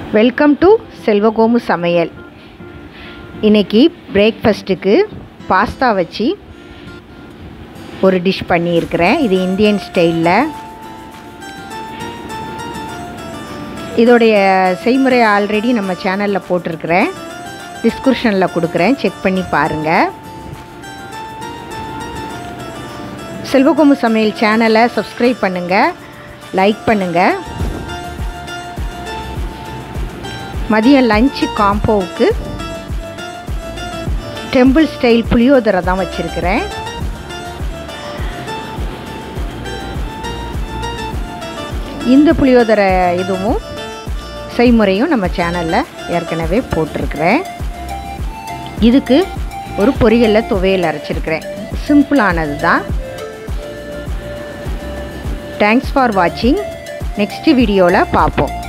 welcome to செல்வகோமு சமையல் இன்னைக்கு பிரேக்ஃபாஸ்ட்டுக்கு பாஸ்தா வச்சு ஒரு டிஷ் பண்ணியிருக்கிறேன் இது இந்தியன் ஸ்டைலில் இதோடைய செய்முறை ஆல்ரெடி நம்ம சேனலில் போட்டிருக்கிறேன் டிஸ்கிரிப்ஷனில் கொடுக்குறேன் செக் பண்ணி பாருங்கள் செல்வகோமு சமையல் சேனலை சப்ஸ்கிரைப் பண்ணுங்கள் லைக் பண்ணுங்கள் மதியம் லஞ்சு காம்போவுக்கு டெம்பிள் ஸ்டைல் புளியோதரை தான் வச்சுருக்கிறேன் இந்த புளியோதரை இதுவும் செய்முறையும் நம்ம சேனலில் ஏற்கனவே போட்டிருக்கிறேன் இதுக்கு ஒரு பொரியலில் துவையல் அரைச்சிருக்கிறேன் சிம்பிளானது தான் தேங்க்ஸ் ஃபார் வாட்சிங் நெக்ஸ்ட் வீடியோவில் பார்ப்போம்